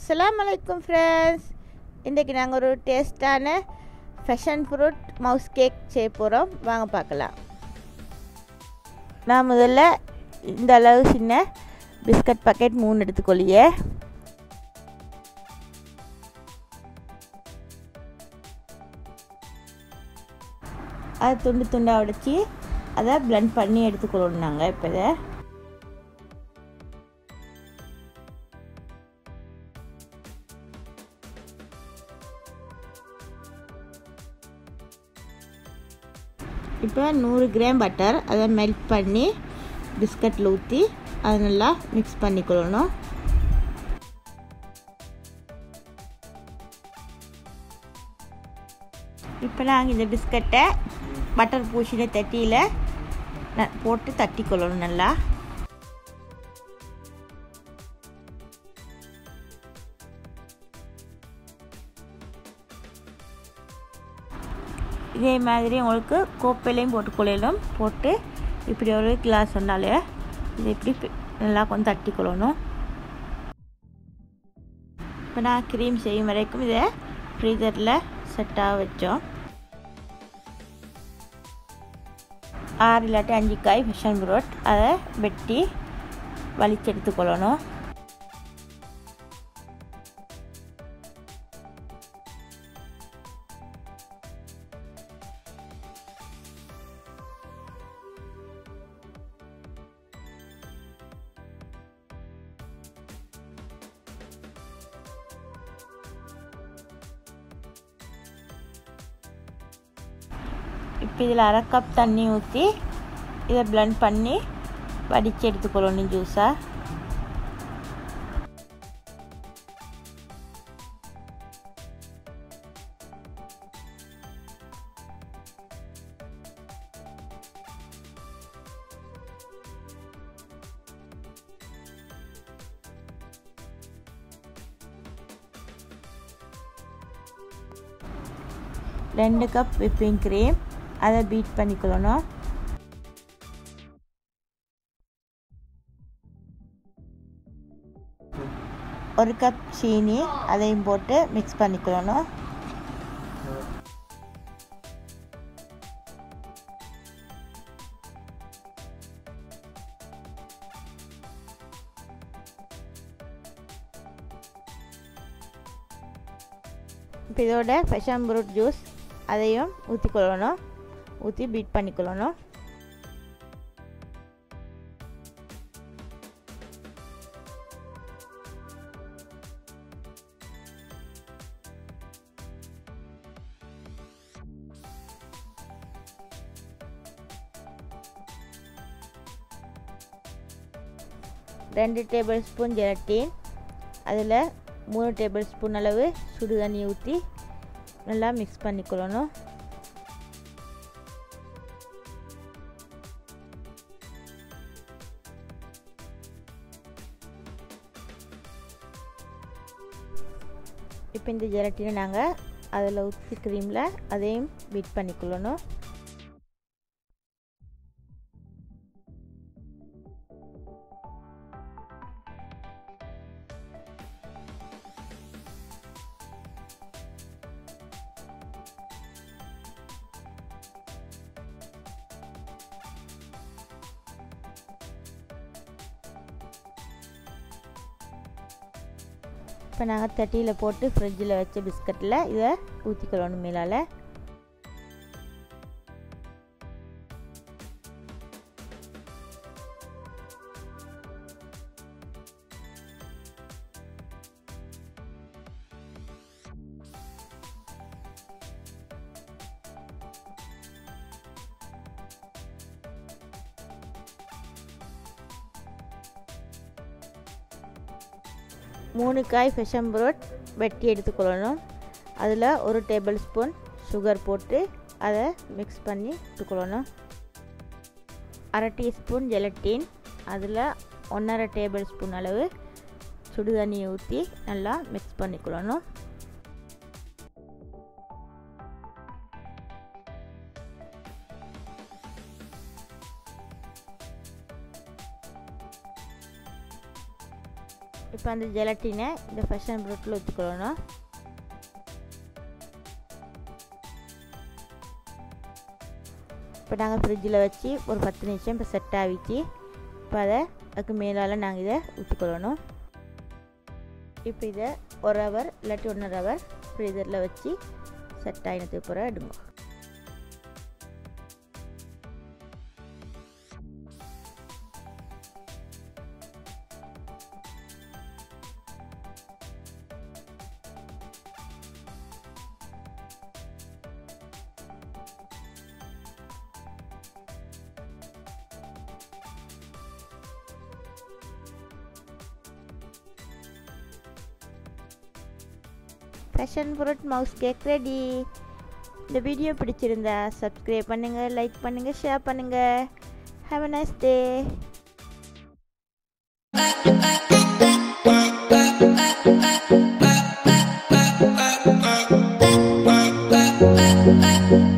அஸ்ஸலாமு அலைக்கும் ஃப்ரெண்ட்ஸ் இன்றைக்கி நாங்கள் ஒரு டேஸ்டான ஃபெஷன் ஃப்ரூட் மவுஸ் கேக் செய்ய போகிறோம் வாங்க பார்க்கலாம் நான் முதல்ல இந்த அளவு சின்ன பிஸ்கட் பாக்கெட் மூணு எடுத்துக்கொள்ளியே அதை துண்டு துண்டாக உடைச்சி அதை பிளெண்ட் பண்ணி எடுத்துக்கொள்ளணும் நாங்கள் இப்போ இதை இப்போ நூறு கிராம் பட்டர் அதை மெல்ட் பண்ணி பிஸ்கட்டில் ஊற்றி அதை நல்லா மிக்ஸ் பண்ணிக்கொள்ளணும் இப்போ நாங்கள் இந்த பிஸ்கட்டை பட்டர் பூசின தட்டியில் போட்டு தட்டிக்கொள்ளணும் நல்லா இதே மாதிரி உங்களுக்கு கோப்பையிலையும் போட்டு கொள்ளையிலும் போட்டு இப்படி ஒரு கிளாஸ் சொன்னாலே இதை இப்படி நல்லா கொஞ்சம் தட்டி கொள்ளணும் இப்போ நான் க்ரீம் செய்யும் வரைக்கும் இதை ஃப்ரீசரில் செட்டாக வச்சோம் ஆறு இல்லாட்டி அஞ்சு காய் ஃபிஷன் புரோட் அதை வெட்டி வலிச்செடுத்து கொள்ளணும் இப்போ இதில் அரை கப் தண்ணி ஊற்றி இதை பிளெண்ட் பண்ணி வடித்து எடுத்துக்கொள்ளணும் ஜூஸாக ரெண்டு கப் விப்பிங் க்ரீம் அதை பீட் பண்ணிக்கொள்ளணும் ஒரு கப் சீனி அதையும் போட்டு மிக்ஸ் பண்ணிக்கொள்ளணும் இப்போ இதோட ஃபெஷன் ஃப்ரூட் ஜூஸ் அதையும் ஊற்றிக்கொள்ளணும் ஊற்றி பீட் பண்ணிக்கொள்ளணும் ரெண்டு டேபிள் ஸ்பூன் ஜெலட்டின் அதில் மூணு டேபிள் ஸ்பூன் அளவு சுடு தண்ணி ஊற்றி நல்லா மிக்ஸ் பண்ணிக்கொள்ளணும் இப்போ இந்த ஜெலட்டினை நாங்கள் அதில் ஊற்றி க்ரீமில் அதையும் பீட் பண்ணிக்கொள்ளணும் இப்போ நாங்கள் தட்டியில் போட்டு ஃப்ரிட்ஜில் வச்ச பிஸ்கட்டில் இதை ஊற்றிக்கொள்ளணும் மேலால் மூணு காய் ஃபெஷன் புரோட் வெட்டி எடுத்துக்கொள்ளணும் அதில் ஒரு டேபிள் ஸ்பூன் சுகர் போட்டு அதை மிக்ஸ் பண்ணி எடுத்துக்கொள்ளணும் அரை டீஸ்பூன் ஜெலட்டின் அதில் ஒன்றரை டேபிள் ஸ்பூன் அளவு சுடு தண்ணியை ஊற்றி நல்லா மிக்ஸ் பண்ணிக்கொள்ளணும் இப்போ இப்போ அந்த ஜெலட்டினை இந்த ஃபேஷன் ப்ரூட்டில் ஊற்றிக்கொள்ளணும் இப்போ நாங்கள் ஃப்ரிட்ஜில் வச்சு ஒரு பத்து நிமிஷம் இப்போ செட் ஆகிச்சு இப்போ அதை அதுக்கு மேலால் நாங்கள் இதை ஊற்றிக்கொள்ளணும் இப்போ இதை ஒரு ஹவர் இல்லாட்டி ஒன்றரை ஹவர் ஃப்ரீசரில் வச்சு செட் ஆகினதுக்கு பிறகு எடுங்க passion fruit mousse cake ready இந்த வீடியோ பிடிச்சிருந்தா சப்ஸ்கிரைப் பண்ணுங்கள் லைக் பண்ணுங்கள் ஷேர் பண்ணுங்கள் have a nice day Bye.